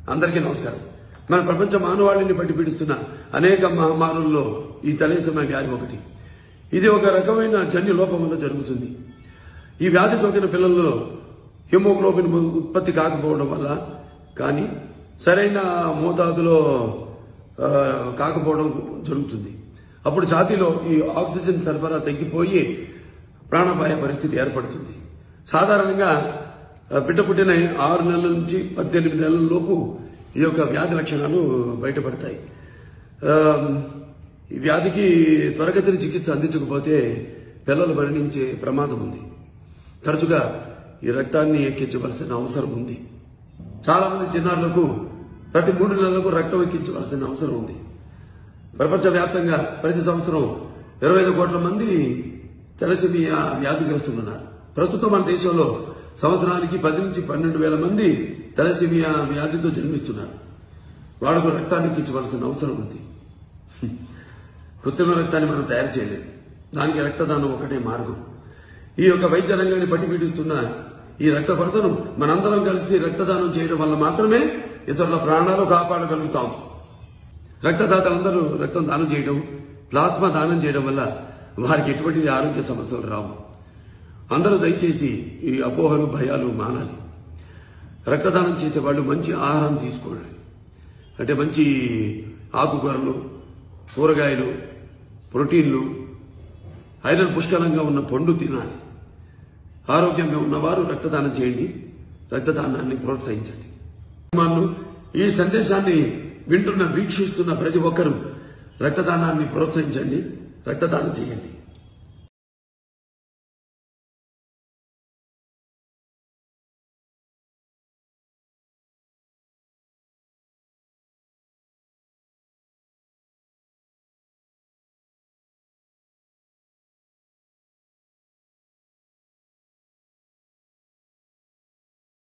అందరికీ నమస్కారం మన ప్రపంచ మానవాళిని బట్టి పీడిస్తున్న అనేక మహమ్మారుల్లో ఈ తలేసమ వ్యాధి ఒకటి ఇది ఒక రకమైన జన్యు లోపం వల్ల జరుగుతుంది ఈ వ్యాధి సోకిన పిల్లల్లో హిమోగ్లోబిన్ ఉత్పత్తి కాకపోవడం వల్ల కానీ సరైన మోతాదులో ఆ, కాకపోవడం జరుగుతుంది అప్పుడు ఛాతీలో ఈ ఆక్సిజన్ సరఫరా తగ్గిపోయి ప్రాణాపాయ పరిస్థితి ఏర్పడుతుంది సాధారణంగా ఆ, బిడ్డ పుట్టిన ఆరు నెలల నుంచి పద్దెనిమిది నెలల లోపు ఈ యొక్క వ్యాధి లక్షణాలు బయటపడతాయి ఆ, ఈ వ్యాధికి త్వరగతిన చికిత్స అందించకపోతే పిల్లలు మరణించే ప్రమాదం ఉంది తరచుగా ఈ రక్తాన్ని ఎక్కించవలసిన అవసరం ఉంది చాలా మంది చిన్నారులకు ప్రతి మూడు నెలలకు రక్తం ఎక్కించవలసిన అవసరం ఉంది ప్రపంచవ్యాప్తంగా ప్రతి సంవత్సరం ఇరవై ఐదు కోట్ల మంది తెలసిమియా వ్యాధిగ్రస్తులు ఉన్నారు ప్రస్తుతం మన దేశంలో సంవత్సరానికి పది నుంచి పన్నెండు వేల మంది తెలసిమియా వ్యాధితో జన్మిస్తున్నారు వాళ్లకు రక్తాన్ని ఎక్కించవలసిన అవసరం ఉంది కృత్రిమ రక్తాన్ని మనం తయారు చేయలేం దానికి రక్తదానం ఒకటే మార్గం ఈ యొక్క వైద్య రంగాన్ని పట్టి పీడిస్తున్న ఈ రక్త కొరతను మనందరం కలిసి రక్తదానం చేయడం వల్ల మాత్రమే ఇతరుల ప్రాణాలు కాపాడగలుగుతాం రక్తదాతలందరూ రక్తం దానం చేయడం ప్లాస్మా దానం చేయడం వల్ల వారికి ఎటువంటి ఆరోగ్య సమస్యలు రావు అందరూ దయచేసి ఈ అపోహలు భయాలు మానాలి రక్తదానం చేసే వాళ్ళు మంచి ఆహారం తీసుకోండి అంటే మంచి ఆకుకూరలు కూరగాయలు ప్రోటీన్లు ఐరన్ పుష్కలంగా ఉన్న పండు తినాలి ఆరోగ్యంగా ఉన్నవారు రక్తదానం చేయండి రక్తదానాన్ని ప్రోత్సహించండి అభిమానులు, ఈ సందేశాన్ని వింటున్న వీక్షిస్తున్న ప్రతి ఒక్కరూ రక్తదానాన్ని ప్రోత్సహించండి రక్తదానం చేయండి